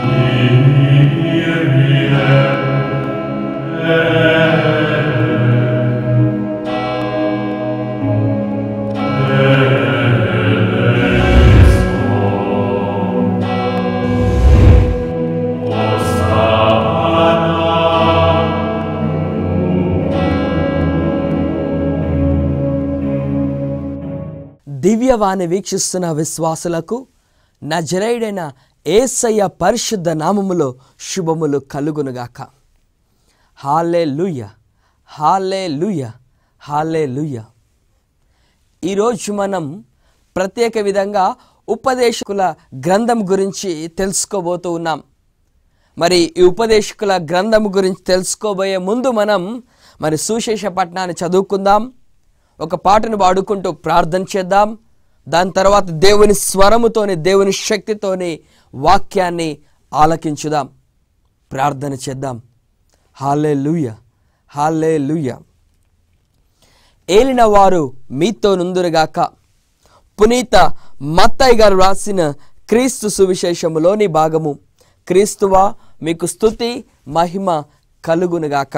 దివ్యవాణి వీక్షిస్తున్న విశ్వాసులకు నజరేయుడైన ఏసయ్య పరిశుద్ధ నామములో శుభములు కలుగునుగాక హాలే లూయ హాలే లూయ హాలే లూయ ఈరోజు మనం ప్రత్యేక విధంగా ఉపదేశకుల గ్రంథం గురించి తెలుసుకోబోతూ ఉన్నాం మరి ఈ ఉపదేశకుల గ్రంథం గురించి తెలుసుకోబోయే ముందు మనం మరి సుశేష పట్టణాన్ని చదువుకుందాం ఒక పాటను పాడుకుంటూ ప్రార్థన చేద్దాం దాని తర్వాత దేవుని స్వరముతోని దేవుని శక్తితోని వాక్యాన్ని ఆలకించుదాం ప్రార్థన చేద్దాం హాలే లూయ హాలే లూయ ఏలిన వారు మీతో నుందురుగాక పునీత మత్తయ్య గారు రాసిన క్రీస్తు సువిశేషములోని భాగము క్రీస్తువా మీకు స్తుతి మహిమ కలుగునుగాక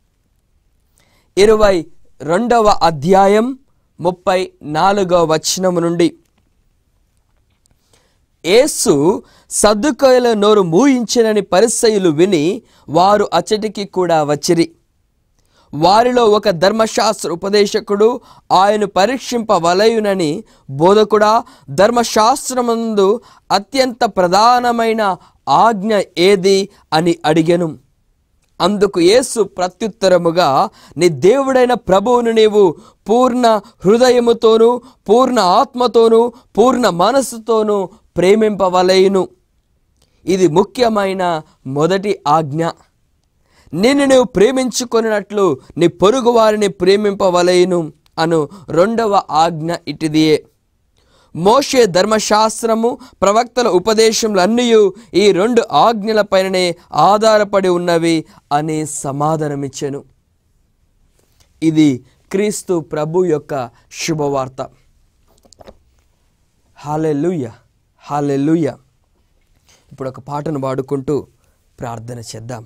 ఇరవై రెండవ అధ్యాయం ముప్పై నాలుగవ వచనము నుండి యేసు సద్దుకోయల నోరు మూయించినని పరిసయులు విని వారు అచ్చటికి కూడా వచ్చిరి వారిలో ఒక ధర్మశాస్త్ర ఉపదేశకుడు ఆయన పరీక్షింపవలయునని బోధకుడా ధర్మశాస్త్రమందు అత్యంత ప్రధానమైన ఆజ్ఞ ఏది అని అడిగెను అందుకు యేసు ప్రత్యుత్తరముగా నీ దేవుడైన ప్రభువును నీవు పూర్ణ హృదయముతోనూ పూర్ణ ఆత్మతోనూ పూర్ణ మనస్సుతోనూ ప్రేమింపవలయును ఇది ముఖ్యమైన మొదటి ఆజ్ఞ నిన్ను నువ్వు ప్రేమించుకొనినట్లు నీ పొరుగు వారిని ప్రేమింపవలయును అను రెండవ ఆజ్ఞ ఇటిదియే మోషే ధర్మశాస్త్రము ప్రవక్తల ఉపదేశములు అన్నీ ఈ రెండు ఆజ్ఞలపైననే ఆధారపడి ఉన్నవి అని సమాధానమిచ్చాను ఇది క్రీస్తు ప్రభు యొక్క శుభవార్త హాలెలుయ హాలెలుయ ఇప్పుడు ఒక పాటను పాడుకుంటూ ప్రార్థన చేద్దాం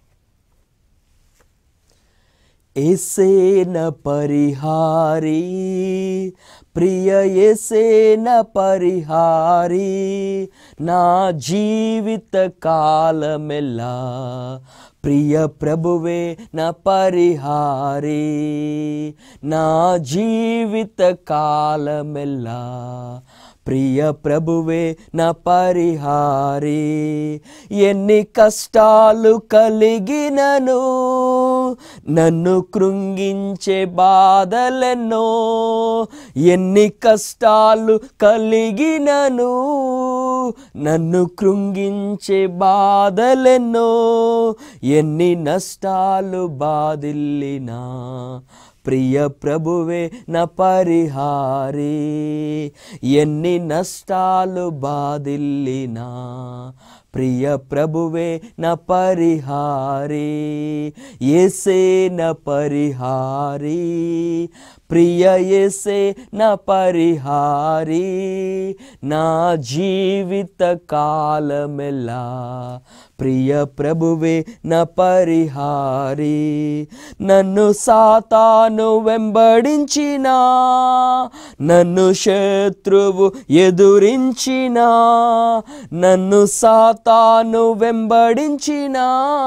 ఏసేన పరిహారి ప్రియ ఏసేన పరిహారి నా జీవిత కాలమెల్లా ప్రియ ప్రభువే నా పరిహారి నా జీవిత కాలమెల్లా ప్రియ ప్రభువే నా పరిహారి ఎన్ని కష్టాలు కలిగినను నన్ను కృంగించే బాధలెన్నో ఎన్ని కష్టాలు కలిగినను నన్ను కృంగించే బాధలెన్నో ఎన్ని నష్టాలు బాధిల్లినా ప్రియ ప్రభువే నా పరిహారి ఎన్ని నష్టాలు బాధిల్లినా ప్రియ ప్రభువే నా పరిహారి ఏసే నా పరిహారి ప్రియ ఏసే నా పరిహారి నా జీవిత కాలమెల్లా ప్రియ ప్రభువే నా పరిహారి నన్ను సాతాను వెంబడించినా నన్ను శత్రువు ఎదురించినా నన్ను సాతాను వెంబడించినా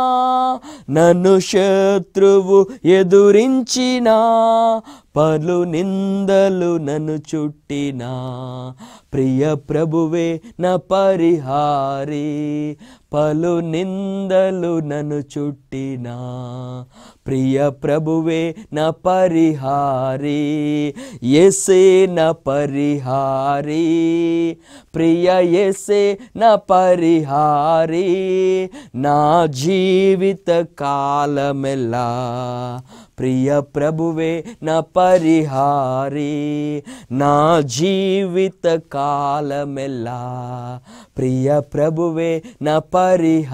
నన్ను శత్రువు ఎదురించినా పలు నిందలు నన్ను చుట్టినా ప్రియ ప్రభువే నా పరిహారి పలు నిందలు నన్ను చుట్టినా ప్రియ ప్రభువే నా పరిహారి ఎసే నా పరిహారి ప్రియ ఎసే నా పరిహారి నా జీవిత కాలమెల్లా ప్రియ ప్రభువే నా పరిహారి నా జీవిత కాలమెల్లా ప్రియ ప్రభువే నా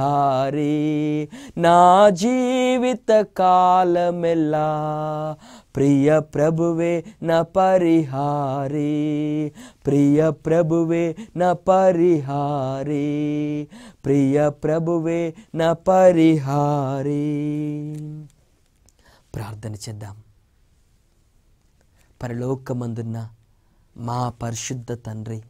పరిహారి నా జీవిత కాలమెల్లా ప్రియ ప్రభువే నా పరిహారి ప్రియ ప్రభువే నా పరిహారి ప్రియ ప్రభువే నా పరిహారి ప్రార్థన చేద్దాం పరలోకమందున్న మా పరిశుద్ధ తండ్రి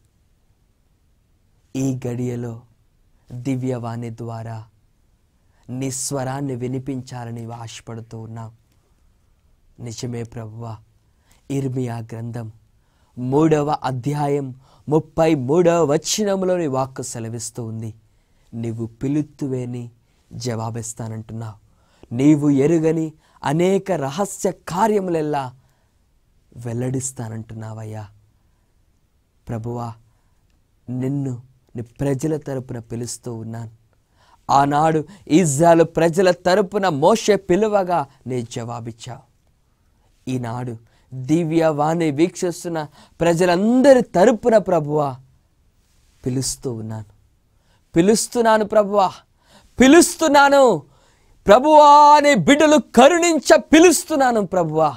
ఈ గడియలో దివ్యవాణి ద్వారా నీ స్వరాన్ని వినిపించాలని ఆశపడుతూ ఉన్నాం నిజమే ప్రభువా ఇర్మియా గ్రంథం మూడవ అధ్యాయం ముప్పై మూడవ వచనంలోని వాక్కు సెలవిస్తూ ఉంది నీవు పిలుత్తువేని జవాబిస్తానంటున్నావు నీవు ఎరుగని అనేక రహస్య కార్యములెల్లా వెల్లడిస్తానంటున్నావయ్యా ప్రభువా నిన్ను నీ ప్రజల తరపున పిలుస్తూ ఉన్నాను ఆనాడు ఇజ్రాయలు ప్రజల తరపున మోషే పిలువగా నీ జవాబిచ్చావు ఈనాడు దివ్యవాణి వీక్షిస్తున్న ప్రజలందరి తరపున ప్రభువా పిలుస్తూ ఉన్నాను పిలుస్తున్నాను ప్రభువా పిలుస్తున్నాను ప్రభువా అనే బిడ్డలు కరుణించ పిలుస్తున్నాను ప్రభువా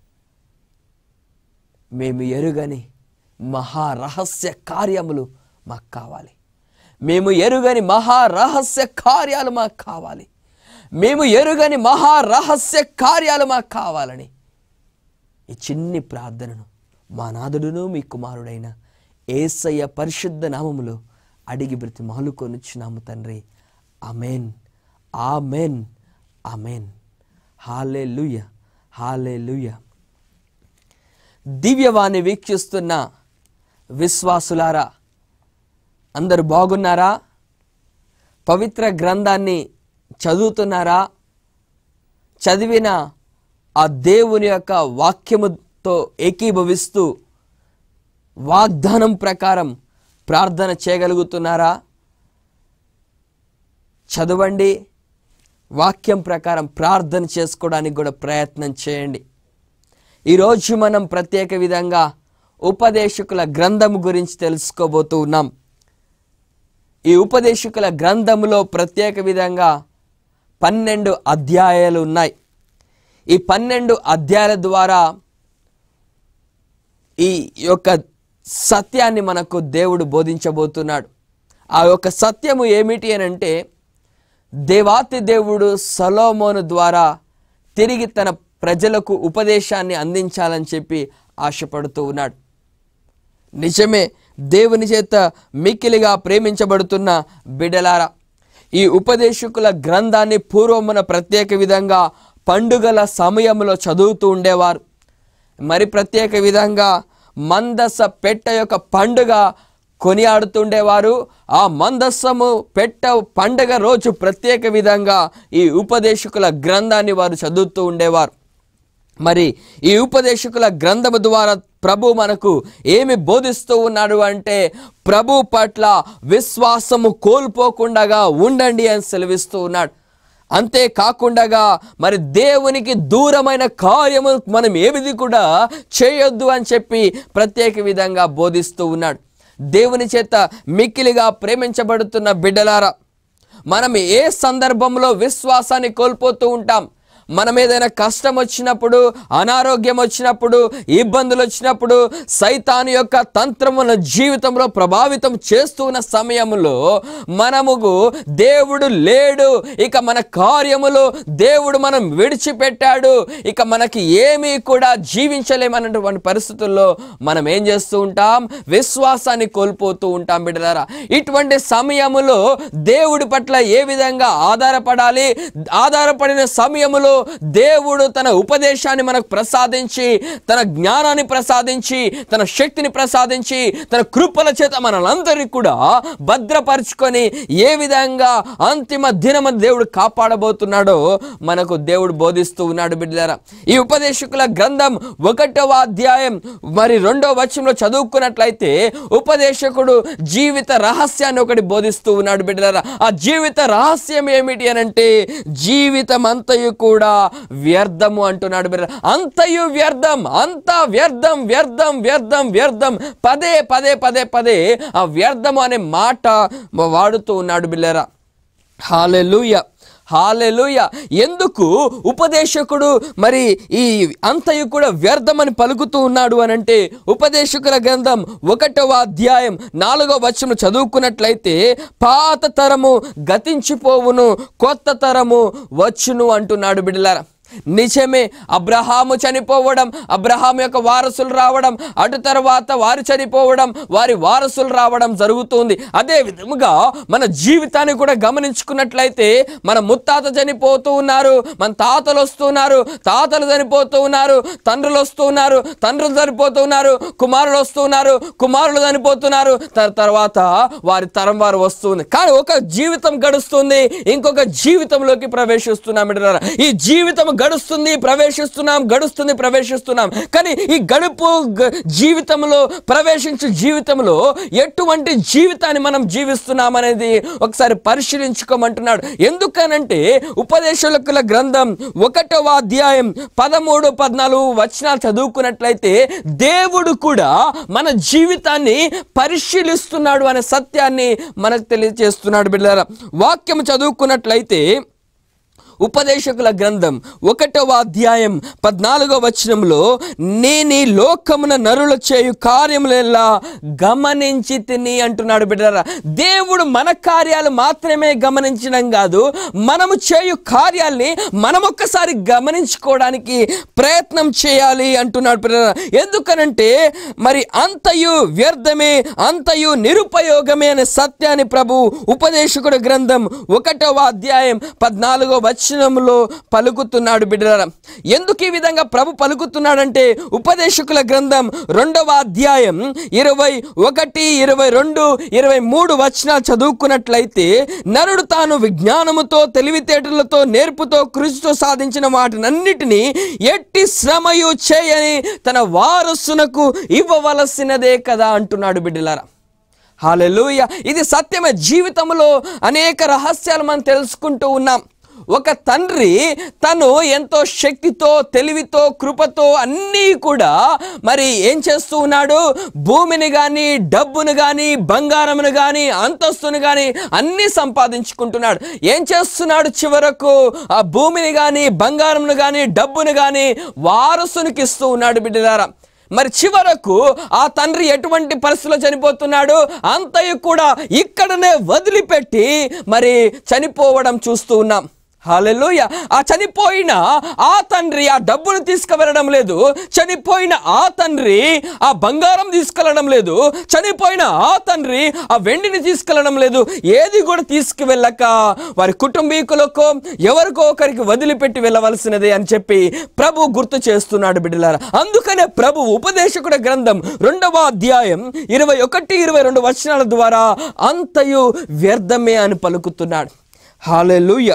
మేము ఎరుగని మహారహస్య కార్యములు మాకు కావాలి మేము ఎరుగని మహారహస్య కార్యాలు మాకు కావాలి మేము ఎరుగని మహారహస్య కార్యాలు మాకు కావాలని ఈ చిన్ని ప్రార్థనను మా నాదుడును మీ కుమారుడైన ఏసయ్య పరిశుద్ధ నామములో అడిగి బ్రతి మాలుకొనుచున్నాము తండ్రి అమేన్ ఆమెన్ అమేన్ హాలే లుయ హాలే లుయ దివ్యవాణి వీక్షిస్తున్న విశ్వాసులారా అందరు బాగున్నారా పవిత్ర గ్రంథాన్ని చదువుతున్నారా చదివిన ఆ దేవుని యొక్క వాక్యముతో ఏకీభవిస్తూ వాగ్దానం ప్రకారం ప్రార్థన చేయగలుగుతున్నారా చదవండి వాక్యం ప్రకారం ప్రార్థన చేసుకోవడానికి కూడా ప్రయత్నం చేయండి ఈరోజు మనం ప్రత్యేక విధంగా ఉపదేశకుల గ్రంథం గురించి తెలుసుకోబోతూ ఉన్నాం ఈ ఉపదేశకుల గ్రంథములో ప్రత్యేక విధంగా పన్నెండు అధ్యాయాలు ఉన్నాయి ఈ పన్నెండు అధ్యాయాల ద్వారా ఈ యొక్క సత్యాన్ని మనకు దేవుడు బోధించబోతున్నాడు ఆ యొక్క సత్యము ఏమిటి అని అంటే దేవాతి దేవుడు సలోమోను ద్వారా తిరిగి తన ప్రజలకు ఉపదేశాన్ని అందించాలని చెప్పి ఆశపడుతూ ఉన్నాడు నిజమే దేవుని చేత మిక్కిలిగా ప్రేమించబడుతున్న బిడలారా ఈ ఉపదేశకుల గ్రంథాన్ని పూర్వమున ప్రత్యేక విధంగా పండుగల సమయంలో చదువుతూ ఉండేవారు మరి ప్రత్యేక విధంగా మందస పెట్ట యొక్క పండుగ కొనియాడుతుండేవారు ఆ మందస్సము పెట్ట పండుగ రోజు ప్రత్యేక విధంగా ఈ ఉపదేశకుల గ్రంథాన్ని వారు చదువుతూ ఉండేవారు మరి ఈ ఉపదేశకుల గ్రంథము ద్వారా ప్రభు మనకు ఏమి బోధిస్తూ ఉన్నాడు అంటే ప్రభు పట్ల విశ్వాసము కోల్పోకుండా ఉండండి అని సెలవిస్తూ ఉన్నాడు అంతేకాకుండా మరి దేవునికి దూరమైన కార్యము మనం ఏమిది కూడా చేయొద్దు అని చెప్పి ప్రత్యేక విధంగా బోధిస్తూ ఉన్నాడు దేవుని చేత మిక్కిలిగా ప్రేమించబడుతున్న బిడ్డలారా మనం ఏ సందర్భంలో విశ్వాసాన్ని కోల్పోతూ ఉంటాం మనం ఏదైనా కష్టం వచ్చినప్పుడు అనారోగ్యం వచ్చినప్పుడు ఇబ్బందులు వచ్చినప్పుడు సైతాను యొక్క తంత్రం మన జీవితంలో ప్రభావితం చేస్తున్న సమయంలో మనము దేవుడు లేడు ఇక మన కార్యములు దేవుడు మనం విడిచిపెట్టాడు ఇక మనకి ఏమీ కూడా జీవించలేమన్నటువంటి పరిస్థితుల్లో మనం ఏం చేస్తూ ఉంటాం విశ్వాసాన్ని కోల్పోతూ ఉంటాం బిడ్డలారా ఇటువంటి సమయములో దేవుడి పట్ల ఏ విధంగా ఆధారపడాలి ఆధారపడిన సమయములో దేవుడు తన ఉపదేశాన్ని మనకు ప్రసాదించి తన జ్ఞానాన్ని ప్రసాదించి తన శక్తిని ప్రసాదించి తన కృపల చేత మనలందరినీ కూడా భద్రపరుచుకొని ఏ విధంగా అంతిమ దినమ దేవుడు కాపాడబోతున్నాడో మనకు దేవుడు బోధిస్తూ ఉన్నాడు బిడ్డలారా ఈ ఉపదేశకుల గ్రంథం ఒకటవ అధ్యాయం మరి రెండవ వచనంలో చదువుకున్నట్లయితే ఉపదేశకుడు జీవిత రహస్యాన్ని ఒకటి బోధిస్తూ ఉన్నాడు బిడ్డలారా ఆ జీవిత రహస్యం ఏమిటి అని అంటే జీవితం అంతయు కూడా వ్యర్థము అంటున్నాడు బిడ్డ అంతయు వ్యర్థం అంతా వ్యర్థం వ్యర్థం వ్యర్థం వ్యర్థం పదే పదే పదే పదే ఆ వ్యర్థము అనే మాట వాడుతూ ఉన్నాడు బిల్లరా హాలెలుయ హాలెలుయ ఎందుకు ఉపదేశకుడు మరి ఈ అంతయు కూడా వ్యర్థమని పలుకుతూ ఉన్నాడు అని అంటే ఉపదేశకుల గ్రంథం ఒకటవ అధ్యాయం నాలుగో వచనం చదువుకున్నట్లయితే పాత తరము గతించిపోవును కొత్త తరము వచ్చును అంటున్నాడు బిడ్డలారా నిజమే అబ్రహాము చనిపోవడం అబ్రహాం యొక్క వారసులు రావడం అటు తర్వాత వారు చనిపోవడం వారి వారసులు రావడం జరుగుతుంది అదే విధముగా మన జీవితాన్ని కూడా గమనించుకున్నట్లయితే మన ముత్తాత చనిపోతూ ఉన్నారు మన తాతలు వస్తున్నారు తాతలు చనిపోతూ ఉన్నారు తండ్రులు వస్తూ ఉన్నారు తండ్రులు చనిపోతూ ఉన్నారు కుమారులు వస్తున్నారు కుమారులు చనిపోతున్నారు తర్- తర్వాత వారి తరం వారు వస్తుంది కానీ ఒక జీవితం గడుస్తుంది ఇంకొక జీవితంలోకి ప్రవేశిస్తున్నాం బిడ్డలారా. ఈ జీవితం గడుస్తుంది ప్రవేశిస్తున్నాం గడుస్తుంది ప్రవేశిస్తున్నాం కానీ ఈ గడుపు గ- జీవితంలో ప్రవేశించే జీవితంలో ఎటువంటి జీవితాన్ని మనం జీవిస్తున్నాం అనేది ఒకసారి పరిశీలించుకోమంటున్నాడు ఎందుకనంటే ఉపదేశకుల గ్రంథం ఒకటవ అధ్యాయం పదమూడు పద్నాలుగు వచనాలు చదువుకున్నట్లయితే దేవుడు కూడా మన జీవితాన్ని పరిశీలిస్తున్నాడు అనే సత్యాన్ని మనకు తెలియజేస్తున్నాడు బిడ్డలారా వాక్యం చదువుకున్నట్లయితే ఉపదేశకుల గ్రంథం ఒకటవ అధ్యాయం పద్నాలుగో వచనంలో నేను ఈ లోకమున నరుల చేయు కార్యములెల్లా గమనించి తిని అంటున్నాడు బిడ్డరా దేవుడు మన కార్యాలు మాత్రమే గమనించడం కాదు మనము చేయు కార్యాల్ని మనం ఒక్కసారి గమనించుకోవడానికి ప్రయత్నం చేయాలి అంటున్నాడు బిడ్డరా ఎందుకనంటే మరి అంతయు వ్యర్థమే అంతయు నిరుపయోగమే అనే సత్యాన్ని ప్రభు ఉపదేశకుడు గ్రంథం ఒకటవ అధ్యాయం పద్నాలుగో వచనంలో పలుకుతున్నాడు బిడ్డలారా ఎందుకు ఈ విధంగా ప్రభు పలుకుతున్నాడంటే ఉపదేశకుల గ్రంథం రెండవ అధ్యాయం ఇరవై ఒకటి ఇరవై రెండు ఇరవై మూడు వచనాలు చదువుకున్నట్లయితే నరుడు తాను విజ్ఞానముతో తెలివితేటలతో నేర్పుతో కృషితో సాధించిన వాటినన్నిటినీ ఎట్టి శ్రమయు చేయని తన వారసునకు ఇవ్వవలసినదే కదా అంటున్నాడు బిడ్డలారా హాలెలూయ ఇది సత్యమే జీవితంలో అనేక రహస్యాలు మనం తెలుసుకుంటూ ఉన్నాం ఒక తండ్రి తను ఎంతో శక్తితో తెలివితో కృపతో అన్నీ కూడా మరి ఏం చేస్తూ ఉన్నాడు భూమిని కానీ డబ్బును కానీ బంగారమును కానీ అంతస్తును కానీ అన్నీ సంపాదించుకుంటున్నాడు ఏం చేస్తున్నాడు చివరకు ఆ భూమిని కానీ బంగారమును కానీ డబ్బును కానీ వారసునికి ఇస్తూ ఉన్నాడు బిడ్డలారా మరి చివరకు ఆ తండ్రి ఎటువంటి పరిస్థితిలో చనిపోతున్నాడు అంతయు కూడా ఇక్కడనే వదిలిపెట్టి మరి చనిపోవడం చూస్తూ ఉన్నాం హాలెలూయ ఆ చనిపోయిన ఆ తండ్రి ఆ డబ్బును తీసుకువెళ్ళడం లేదు చనిపోయిన ఆ తండ్రి ఆ బంగారం తీసుకెళ్ళడం లేదు చనిపోయిన ఆ తండ్రి ఆ వెండిని తీసుకెళ్ళడం లేదు ఏది కూడా తీసుకువెళ్ళక వారి కుటుంబీకులకు ఎవరికో ఒకరికి వదిలిపెట్టి వెళ్ళవలసినదే అని చెప్పి ప్రభు గుర్తు చేస్తున్నాడు బిడ్డలారా అందుకనే ప్రభు ఉపదేశకుడ గ్రంథం రెండవ అధ్యాయం ఇరవై ఒకటి ఇరవై రెండు వచనాల ద్వారా అంతయు వ్యర్థమే అని పలుకుతున్నాడు హాలెలూయ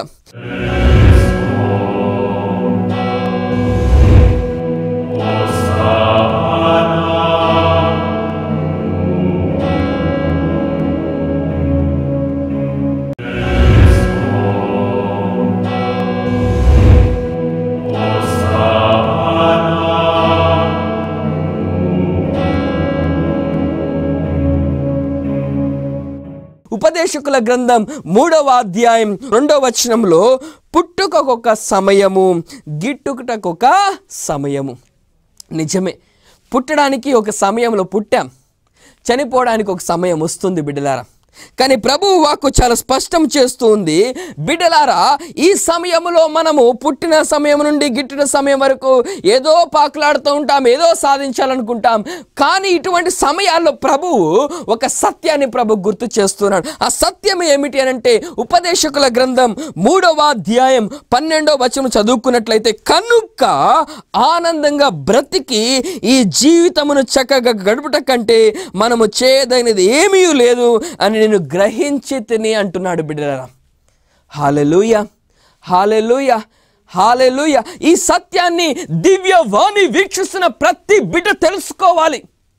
ఉపదేశకుల గ్రంథం మూడవ అధ్యాయం రెండవ వచనంలో పుట్టుకొక సమయము గిట్టుకుటకొక సమయము నిజమే పుట్టడానికి ఒక సమయంలో పుట్టాం చనిపోవడానికి ఒక సమయం వస్తుంది బిడ్డలారా కానీ ప్రభువు వాక్కు చాలా స్పష్టం చేస్తూ ఉంది బిడ్డలారా ఈ సమయంలో మనము పుట్టిన సమయం నుండి గిట్టిన సమయం వరకు ఏదో పాకులాడుతూ ఉంటాం ఏదో సాధించాలనుకుంటాం కానీ ఇటువంటి సమయాల్లో ప్రభువు ఒక సత్యాన్ని ప్రభు గుర్తు చేస్తున్నాడు ఆ సత్యం ఏమిటి అని అంటే ఉపదేశకుల గ్రంథం మూడవ అధ్యాయం పన్నెండవ వచనం చదువుకున్నట్లయితే కనుక ఆనందంగా బ్రతికి ఈ జీవితమును చక్కగా గడుపుట కంటే మనము చేయదైనది ఏమీ లేదు అని నేను గ్రహించి తిని అంటున్నాడు బిడ్డలారా హాలెలూయ హాలెలూయ హాలెలూయ ఈ సత్యాన్ని దివ్య వాణి వీక్షిస్తున్న ప్రతి బిడ్డ తెలుసుకోవాలి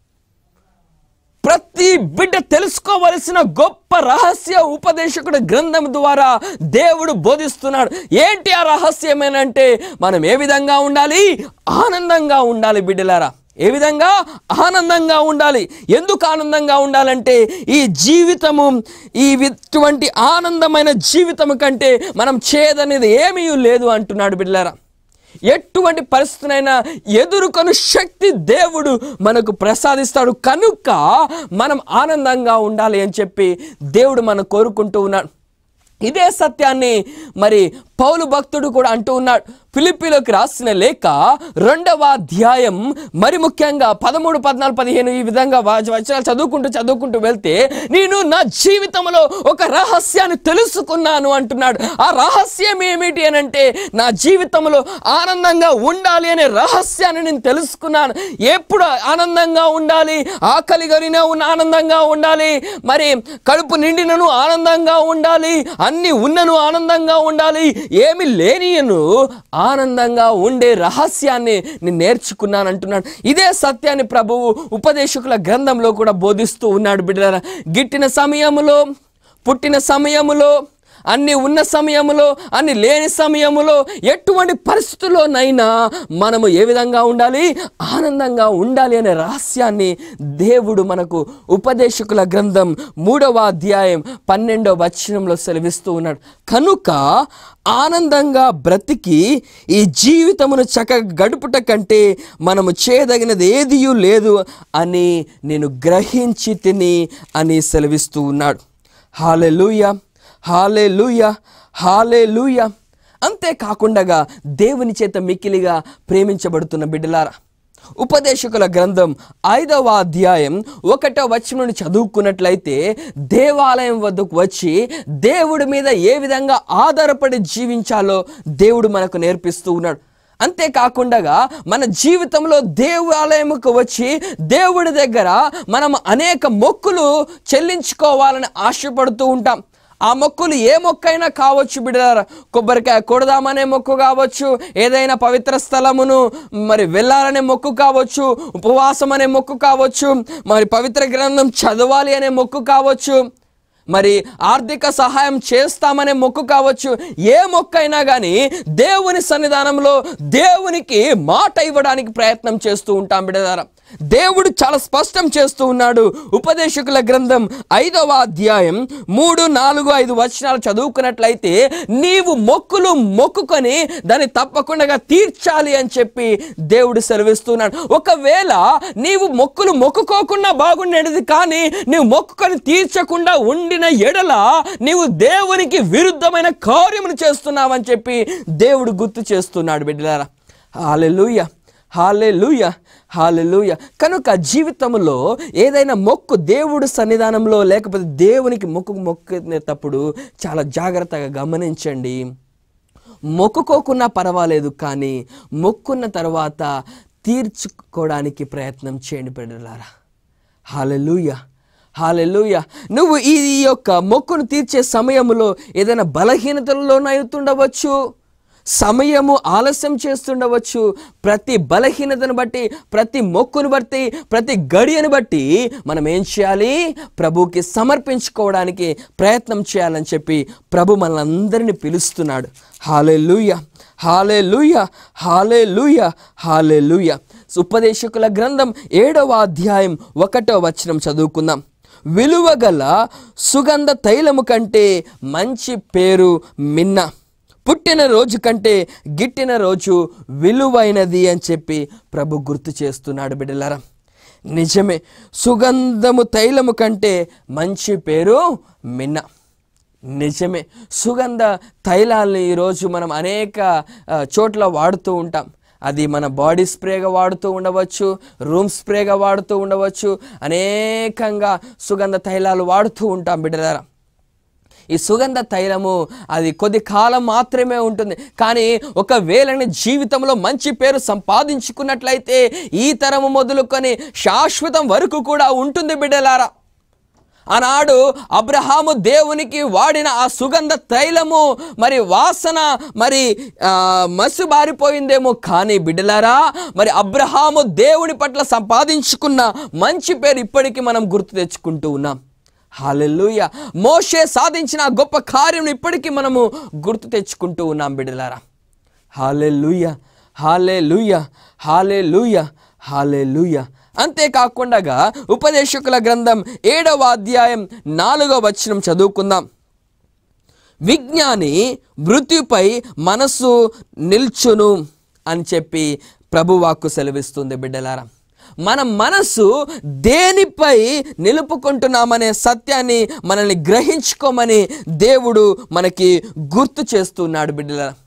ప్రతి బిడ్డ తెలుసుకోవలసిన గొప్ప రహస్య ఉపదేశకుడు గ్రంథం ద్వారా దేవుడు బోధిస్తున్నాడు ఏంటి ఆ రహస్యమేనంటే మనం ఏ విధంగా ఉండాలి ఆనందంగా ఉండాలి బిడ్డలారా ఏ విధంగా ఆనందంగా ఉండాలి ఎందుకు ఆనందంగా ఉండాలంటే ఈ జీవితము ఈ ఇటువంటి ఆనందమైన జీవితము కంటే మనం చేదనేది ఏమీ లేదు అంటున్నాడు బిడ్డలారా ఎటువంటి పరిస్థితినైనా ఎదుర్కొని శక్తి దేవుడు మనకు ప్రసాదిస్తాడు కనుక మనం ఆనందంగా ఉండాలి అని చెప్పి దేవుడు మనం కోరుకుంటూ ఉన్నాడు ఇదే సత్యాన్ని మరి పౌలు భక్తుడు కూడా అంటూ ఉన్నాడు ఫిలిప్పీలోకి రాసిన లేఖ రెండవ అధ్యాయం మరి ముఖ్యంగా పదమూడు పద్నాలుగు పదిహేను ఈ విధంగా వా- వచనాలు చదువుకుంటూ చదువుకుంటూ వెళ్తే నేను నా జీవితంలో ఒక రహస్యాన్ని తెలుసుకున్నాను అంటున్నాడు ఆ రహస్యం ఏమిటి అని అంటే నా జీవితంలో ఆనందంగా ఉండాలి అనే రహస్యాన్ని నేను తెలుసుకున్నాను ఎప్పుడు ఆనందంగా ఉండాలి ఆకలి గరిన ఉన్న ఆనందంగా ఉండాలి మరి కడుపు నిండినను ఆనందంగా ఉండాలి అన్ని ఉన్నను ఆనందంగా ఉండాలి ఏమి లేనియను ఆనందంగా ఉండే రహస్యాన్ని నేను నేర్చుకున్నాను అంటున్నాడు ఇదే సత్యాన్ని ప్రభువు ఉపదేశకుల గ్రంథంలో కూడా బోధిస్తూ ఉన్నాడు బిడ్డలారా గిట్టిన సమయములో పుట్టిన సమయములో అన్ని ఉన్న సమయములో అన్ని లేని సమయములో ఎటువంటి పరిస్థితుల్లోనైనా మనము ఏ విధంగా ఉండాలి ఆనందంగా ఉండాలి అనే రహస్యాన్ని దేవుడు మనకు ఉపదేశకుల గ్రంథం మూడవ అధ్యాయం పన్నెండవ వచనంలో సెలవిస్తూ ఉన్నాడు కనుక ఆనందంగా బ్రతికి ఈ జీవితమును చక్కగా గడుపుట కంటే మనము చేయదగినది ఏదియూ లేదు అని నేను గ్రహించి తిని అని సెలవిస్తూ ఉన్నాడు హాలెలూయా హాలెలూయ హాలెలూయ అంతేకాకుండా దేవుని చేత మిక్కిలిగా ప్రేమించబడుతున్న బిడ్డలారా ఉపదేశకుల గ్రంథం ఐదవ అధ్యాయం ఒకటో వచనం నుండి చదువుకున్నట్లయితే దేవాలయం వద్దకు వచ్చి దేవుడి మీద ఏ విధంగా ఆధారపడి జీవించాలో దేవుడు మనకు నేర్పిస్తూ ఉన్నాడు అంతేకాకుండా మన జీవితంలో దేవాలయముకు వచ్చి దేవుడి దగ్గర మనం అనేక మొక్కులు చెల్లించుకోవాలని ఆశపడుతూ ఉంటాం ఆ మొక్కులు ఏ మొక్కైనా కావచ్చు బిడ్డలారా కొబ్బరికాయ కొడదామనే మొక్కు కావచ్చు ఏదైనా పవిత్ర స్థలమును మరి వెళ్ళాలనే మొక్కు కావచ్చు ఉపవాసం అనే మొక్కు కావచ్చు మరి పవిత్ర గ్రంథం చదవాలి అనే మొక్కు కావచ్చు మరి ఆర్థిక సహాయం చేస్తామనే మొక్కు కావచ్చు ఏ మొక్కైనా కానీ దేవుని సన్నిధానంలో దేవునికి మాట ఇవ్వడానికి ప్రయత్నం చేస్తూ ఉంటాం బిడ్డదారా దేవుడు చాలా స్పష్టం చేస్తూ ఉన్నాడు ఉపదేశకుల గ్రంథం ఐదవ అధ్యాయం మూడు నాలుగు ఐదు వచనాలు చదువుకున్నట్లయితే నీవు మొక్కులు మొక్కుకొని దాన్ని తప్పకుండా తీర్చాలి అని చెప్పి దేవుడు సెలవిస్తున్నాడు ఒకవేళ నీవు మొక్కులు మొక్కుకోకుండా బాగుండేది కానీ నీవు మొక్కుకొని తీర్చకుండా ఉండిన ఎడల నీవు దేవునికి విరుద్ధమైన కార్యములు చేస్తున్నావని చెప్పి దేవుడు గుర్తు చేస్తున్నాడు బిడ్డలారా హాలెలూయ హాలెలూయ హాలెలూయ కనుక జీవితంలో ఏదైనా మొక్కు దేవుడు సన్నిధానంలో లేకపోతే దేవునికి మొక్కు మొక్కునేటప్పుడు చాలా జాగ్రత్తగా గమనించండి మొక్కుకోకున్నా పర్వాలేదు కానీ మొక్కున్న తర్వాత తీర్చుకోవడానికి ప్రయత్నం చేయండి బిడ్డలారా హాలెలూయ హాలెలూయ నువ్వు ఈ ఈ యొక్క మొక్కును తీర్చే సమయంలో ఏదైనా బలహీనతలలోనవుతుండవచ్చు సమయము ఆలస్యం చేస్తుండవచ్చు ప్రతి బలహీనతను బట్టి ప్రతి మొక్కును బట్టి ప్రతి గడియను బట్టి మనం ఏం చేయాలి ప్రభుకి సమర్పించుకోవడానికి ప్రయత్నం చేయాలని చెప్పి ప్రభు మనల్ని పిలుస్తున్నాడు హాలే లూయ హాలే లూయ హాలే లూయ హాలే లూయ ఉపదేశకుల గ్రంథం ఏడవ అధ్యాయం ఒకటో వచనం చదువుకుందాం విలువగల సుగంధ తైలము కంటే మంచి పేరు మిన్న పుట్టిన రోజు కంటే గిట్టిన రోజు విలువైనది అని చెప్పి ప్రభు గుర్తు చేస్తున్నాడు బిడ్డలారా నిజమే సుగంధము తైలము కంటే మంచి పేరు మిన్న నిజమే సుగంధ తైలాల్ని ఈరోజు మనం అనేక ఆ, చోట్ల వాడుతూ ఉంటాం అది మన బాడీ స్ప్రేగా వాడుతూ ఉండవచ్చు రూమ్ స్ప్రేగా వాడుతూ ఉండవచ్చు అనేకంగా సుగంధ తైలాలు వాడుతూ ఉంటాం బిడ్డలారా ఈ సుగంధ తైలము అది కొద్ది కాలం మాత్రమే ఉంటుంది కానీ ఒకవేళ నీ జీవితంలో మంచి పేరు సంపాదించుకున్నట్లయితే ఈ తరము మొదలుకొని శాశ్వతం వరకు కూడా ఉంటుంది బిడ్డలారా ఆనాడు అబ్రహాము దేవునికి వాడిన ఆ సుగంధ తైలము మరి వాసన మరి ఆ, మసుబారిపోయిందేమో కానీ బిడ్డలారా మరి అబ్రహాము దేవుని పట్ల సంపాదించుకున్న మంచి పేరు ఇప్పటికీ మనం గుర్తు తెచ్చుకుంటూ ఉన్నాం హాలెల్లుయ మోషే సాధించిన ఆ గొప్ప కార్యం ఇప్పటికీ మనము గుర్తు తెచ్చుకుంటూ ఉన్నాం బిడ్డలారా హాలెల్లుయ హాలెల్లుయ హాలెల్లుయ హాలెలుయ అంతేకాకుండా ఉపదేశకుల గ్రంథం ఏడవ అధ్యాయం నాలుగవ వచనం చదువుకుందాం విజ్ఞాని మృత్యుపై మనస్సు నిల్చును అని చెప్పి ప్రభువాక్కు సెలవిస్తుంది బిడ్డలారా మన మనస్సు దేనిపై నిలుపుకుంటున్నామనే సత్యాన్ని మనల్ని గ్రహించుకోమని దేవుడు మనకి గుర్తు చేస్తున్నాడు బిడ్డలారా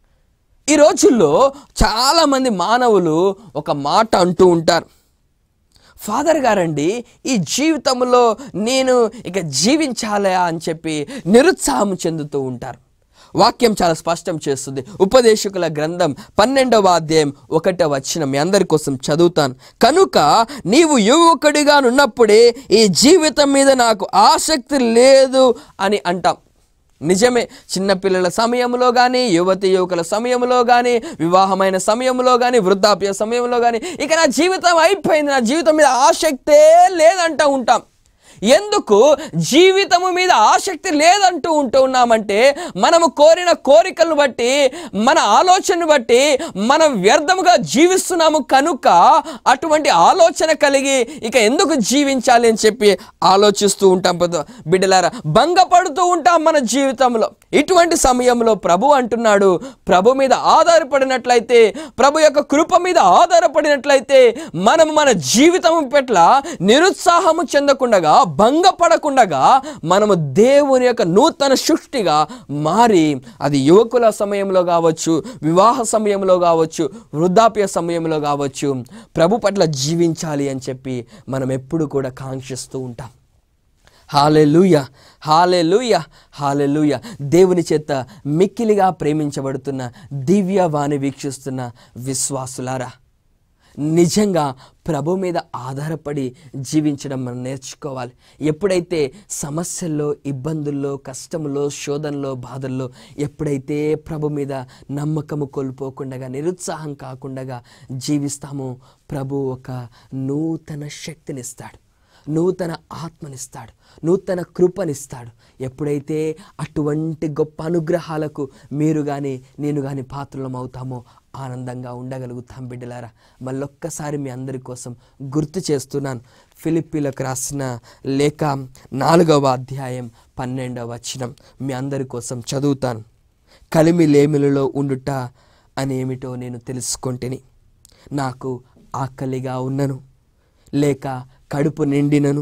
ఈ రోజుల్లో చాలామంది మానవులు ఒక మాట అంటూ ఉంటారు ఫాదర్ గారండి ఈ జీవితంలో నేను ఇక జీవించాలా అని చెప్పి నిరుత్సాహం చెందుతూ ఉంటారు వాక్యం చాలా స్పష్టం చేస్తుంది ఉపదేశకుల గ్రంథం పన్నెండవ అధ్యాయం ఒకటవ వచ్చిన మీ అందరి కోసం చదువుతాను కనుక నీవు యువకుడిగా ఉన్నప్పుడే ఈ జీవితం మీద నాకు ఆసక్తి లేదు అని అంటాం నిజమే చిన్నపిల్లల సమయంలో కానీ యువతి యువకుల సమయంలో కానీ వివాహమైన సమయంలో కానీ వృద్ధాప్య సమయంలో కానీ ఇక నా జీవితం అయిపోయింది నా జీవితం మీద ఆసక్తే లేదంటూ ఉంటాం ఎందుకు జీవితము మీద ఆసక్తి లేదంటూ ఉంటూ ఉన్నామంటే మనము కోరిన కోరికలను బట్టి మన ఆలోచనను బట్టి మనం వ్యర్థముగా జీవిస్తున్నాము కనుక అటువంటి ఆలోచన కలిగి ఇక ఎందుకు జీవించాలి అని చెప్పి ఆలోచిస్తూ ఉంటాం పెద్ద బిడ్డలారా భంగపడుతూ ఉంటాం మన జీవితంలో ఇటువంటి సమయంలో ప్రభు అంటున్నాడు ప్రభు మీద ఆధారపడినట్లయితే ప్రభు యొక్క కృప మీద ఆధారపడినట్లయితే మనం మన జీవితం పట్ల నిరుత్సాహము చెందకుండగా భంగపడకుండగా మనము దేవుని యొక్క నూతన సృష్టిగా మారి అది యువకుల సమయంలో కావచ్చు వివాహ సమయంలో కావచ్చు వృద్ధాప్య సమయంలో కావచ్చు ప్రభు పట్ల జీవించాలి అని చెప్పి మనం ఎప్పుడు కూడా కాంక్షిస్తూ ఉంటాం హాలెలుయ హాలెలుయ హాలెలుయ దేవుని చేత మిక్కిలిగా ప్రేమించబడుతున్న దివ్యవాణి వీక్షిస్తున్న విశ్వాసులారా నిజంగా ప్రభు మీద ఆధారపడి జీవించడం మనం నేర్చుకోవాలి ఎప్పుడైతే సమస్యల్లో ఇబ్బందుల్లో కష్టములో శోధనలో బాధల్లో ఎప్పుడైతే ప్రభు మీద నమ్మకము కోల్పోకుండా నిరుత్సాహం కాకుండా జీవిస్తామో ప్రభు ఒక నూతన శక్తినిస్తాడు నూతన ఆత్మనిస్తాడు నూతన కృపనిస్తాడు ఎప్పుడైతే అటువంటి గొప్ప అనుగ్రహాలకు మీరు కానీ నేను కానీ పాత్రలం అవుతామో ఆనందంగా ఉండగలుగుతాం బిడ్డలారా మళ్ళొక్కసారి మీ అందరి కోసం గుర్తు చేస్తున్నాను ఫిలిప్పీలకు రాసిన లేఖ నాలుగవ అధ్యాయం పన్నెండవ వచనం మీ అందరి కోసం చదువుతాను కలిమి లేమిలలో ఉండుట అనేమిటో నేను తెలుసుకొంటిని నాకు ఆకలిగా ఉన్నను లేక కడుపు నిండినను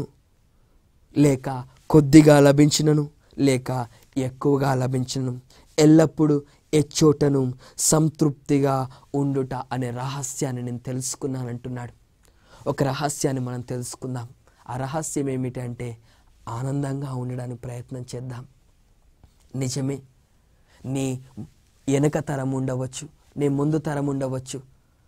లేక కొద్దిగా లభించినను లేక ఎక్కువగా లభించను ఎల్లప్పుడూ ఎచ్చోటను సంతృప్తిగా ఉండుట అనే రహస్యాన్ని నేను తెలుసుకున్నానంటున్నాడు ఒక రహస్యాన్ని మనం తెలుసుకుందాం ఆ రహస్యం ఏమిటి అంటే ఆనందంగా ఉండడానికి ప్రయత్నం చేద్దాం నిజమే నీ వెనక తరం ఉండవచ్చు నీ ముందు తరం ఉండవచ్చు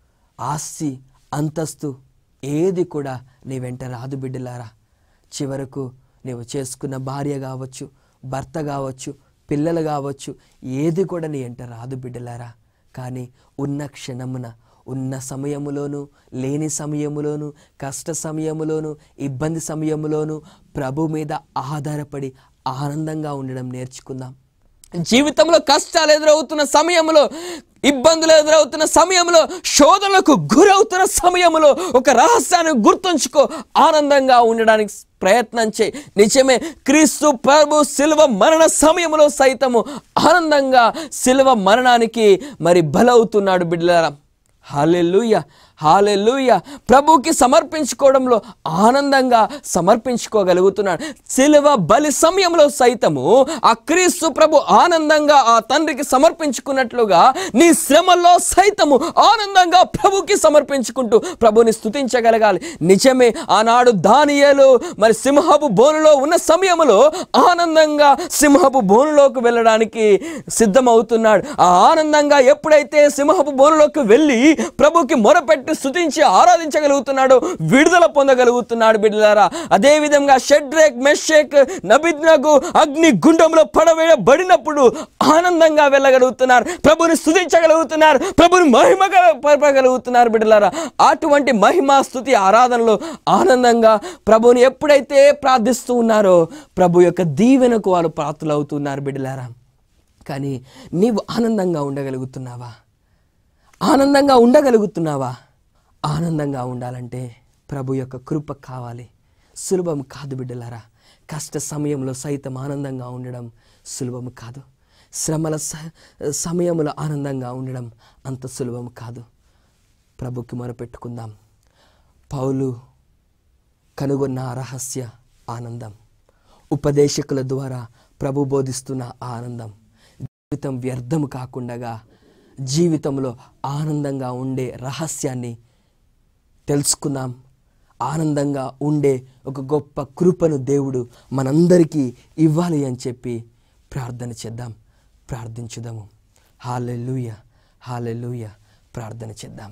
ఆస్తి అంతస్తు ఏది కూడా నీ వెంట రాదు బిడ్డలారా చివరకు నీవు చేసుకున్న భార్య కావచ్చు భర్త కావచ్చు పిల్లలు కావచ్చు ఏది కూడా నీ వెంట రాదు బిడ్డలారా కానీ ఉన్న క్షణమున ఉన్న సమయములోను లేని సమయములోను కష్ట సమయములోను ఇబ్బంది సమయములోను ప్రభు మీద ఆధారపడి ఆనందంగా ఉండడం నేర్చుకుందాం జీవితంలో కష్టాలు ఎదురవుతున్న సమయంలో ఇబ్బందులు ఎదురవుతున్న సమయంలో శోధనలకు గురవుతున్న సమయంలో ఒక రహస్యాన్ని గుర్తుంచుకో ఆనందంగా ఉండడానికి ప్రయత్నం చేయి నిజమే క్రీస్తు ప్రభు శిల్వ మరణ సమయంలో సైతము ఆనందంగా శిల్వ మరణానికి మరి బలవుతున్నాడు బిడ్డలారా హాలెలుయ హాలెలుయ ప్రభుకి సమర్పించుకోవడంలో ఆనందంగా సమర్పించుకోగలుగుతున్నాడు సిలువ బలి సమయంలో సైతము ఆ క్రీస్తు ప్రభు ఆనందంగా ఆ తండ్రికి సమర్పించుకున్నట్లుగా నీ శ్రమలో సైతము ఆనందంగా ప్రభుకి సమర్పించుకుంటూ ప్రభుని స్తుతించగలగాలి నిజమే ఆనాడు దానియేలు మరి సింహపు బోనులో ఉన్న సమయంలో ఆనందంగా సింహపు బోనులోకి వెళ్ళడానికి సిద్ధమవుతున్నాడు ఆ ఆనందంగా ఎప్పుడైతే సింహపు బోనులోకి వెళ్ళి ప్రభుకి మొరపెట్టి స్తుతించి ఆరాధించగలుగుతున్నాడు విడుదల పొందగలుగుతున్నాడు బిడ్డలారా అదే విధంగా షడ్రేక్ మెషేక్ నబిద్నకు అగ్ని గుండంలో పడవేయబడినప్పుడు ఆనందంగా వెళ్ళగలుగుతున్నారు ప్రభుని స్తుతించగలుగుతున్నారు ప్రభుని మహిమ పరపగలుగుతున్నారు బిడ్డలారా అటువంటి మహిమ స్థుతి ఆరాధనలో ఆనందంగా ప్రభుని ఎప్పుడైతే ప్రార్థిస్తూ ఉన్నారో ప్రభు యొక్క దీవెనకు వారు పాత్రలు అవుతున్నారు బిడ్డలారా కానీ నీవు ఆనందంగా ఉండగలుగుతున్నావా ఆనందంగా ఉండగలుగుతున్నావా ఆనందంగా ఉండాలంటే ప్రభు యొక్క కృప కావాలి సులభం కాదు బిడ్డలారా కష్ట సమయంలో సైతం ఆనందంగా ఉండడం సులభం కాదు శ్రమల స- సమయంలో ఆనందంగా ఉండడం అంత సులభం కాదు ప్రభుకి మొరపెట్టుకుందాం పౌలు కనుగొన్న ఆ రహస్య ఆనందం ఉపదేశకుల ద్వారా ప్రభు బోధిస్తున్న ఆ ఆనందం జీవితం వ్యర్థం కాకుండా జీవితంలో ఆనందంగా ఉండే రహస్యాన్ని తెలుసుకుందాం ఆనందంగా ఉండే ఒక గొప్ప కృపను దేవుడు మనందరికీ ఇవ్వాలి అని చెప్పి ప్రార్థన చేద్దాం ప్రార్థించుదాము హాలెలూయ హాలెలూయ ప్రార్థన చేద్దాం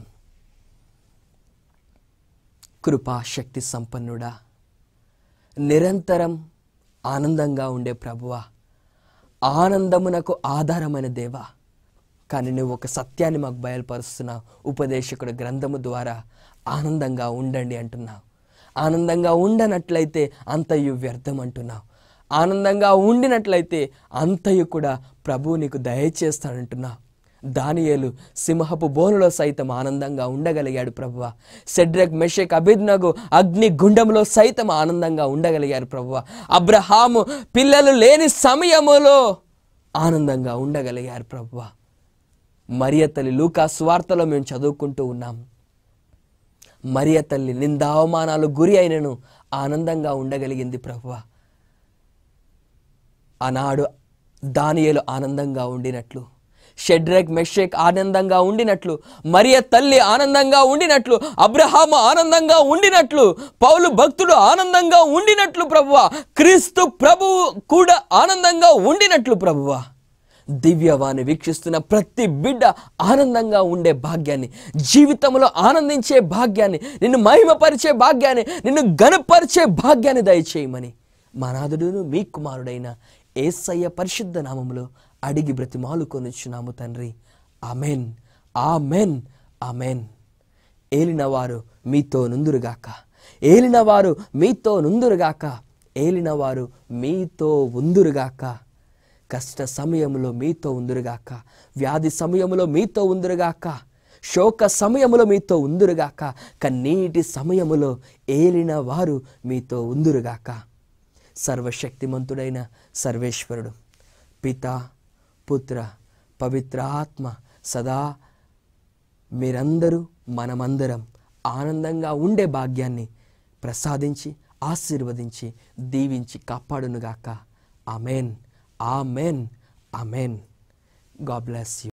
కృపా శక్తి సంపన్నుడా నిరంతరం ఆనందంగా ఉండే ప్రభువా ఆనందమునకు ఆధారమైన దేవా కానీ నువ్వు ఒక సత్యాన్ని మాకు బయలుపరుస్తున్నావు ఉపదేశకుడు గ్రంథము ద్వారా ఆనందంగా ఉండండి అంటున్నావు ఆనందంగా ఉండనట్లయితే అంతయు వ్యర్థం అంటున్నావు ఆనందంగా ఉండినట్లయితే అంతయు కూడా ప్రభువు నీకు దయచేస్తాడంటున్నావు దానియేలు సింహపు బోనులో సైతం ఆనందంగా ఉండగలిగాడు ప్రభువ సెడ్రక్ మెషక్ అభిజ్ఞగు అగ్ని గుండంలో సైతం ఆనందంగా ఉండగలిగారు ప్రభువ అబ్రహాము పిల్లలు లేని సమయములో ఆనందంగా ఉండగలిగారు ప్రభువ మరియ తల్లి లూకా సువార్తలో మేము చదువుకుంటూ ఉన్నాం మరియ తల్లి నిందావమానాలు గురి అయినను ఆనందంగా ఉండగలిగింది ప్రభువ ఆనాడు దానియేలు ఆనందంగా ఉండినట్లు షెడ్రెక్ మెషేక్ ఆనందంగా ఉండినట్లు మరియ తల్లి ఆనందంగా ఉండినట్లు అబ్రహాము ఆనందంగా ఉండినట్లు పౌలు భక్తుడు ఆనందంగా ఉండినట్లు ప్రభువ క్రీస్తు ప్రభువు కూడా ఆనందంగా ఉండినట్లు ప్రభువా దివ్యవాణి వీక్షిస్తున్న ప్రతి బిడ్డ ఆనందంగా ఉండే భాగ్యాన్ని జీవితంలో ఆనందించే భాగ్యాన్ని నిన్ను మహిమపరిచే భాగ్యాన్ని నిన్ను గనపరిచే భాగ్యాన్ని దయచేయమని మా నాదుడును మీ కుమారుడైన ఏసయ్య పరిశుద్ధ నామములో అడిగి బ్రతిమాలు కొనుచున్నాము తండ్రి ఆమెన్ ఆమెన్ ఆమెన్ ఏలినవారు మీతో నుందురుగాక ఏలినవారు మీతో నుందురుగాక ఏలినవారు మీతో ఉందురుగాక కష్ట సమయంలో మీతో ఉందురుగాక వ్యాధి సమయంలో మీతో ఉందురుగాక శోక సమయములో మీతో ఉందురుగాక కన్నీటి సమయములో ఏలిన వారు మీతో ఉందురుగాక సర్వశక్తిమంతుడైన సర్వేశ్వరుడు పిత పుత్ర పవిత్ర ఆత్మ సదా మీరందరూ మనమందరం ఆనందంగా ఉండే భాగ్యాన్ని ప్రసాదించి ఆశీర్వదించి దీవించి కాపాడునుగాక amen amen amen God bless you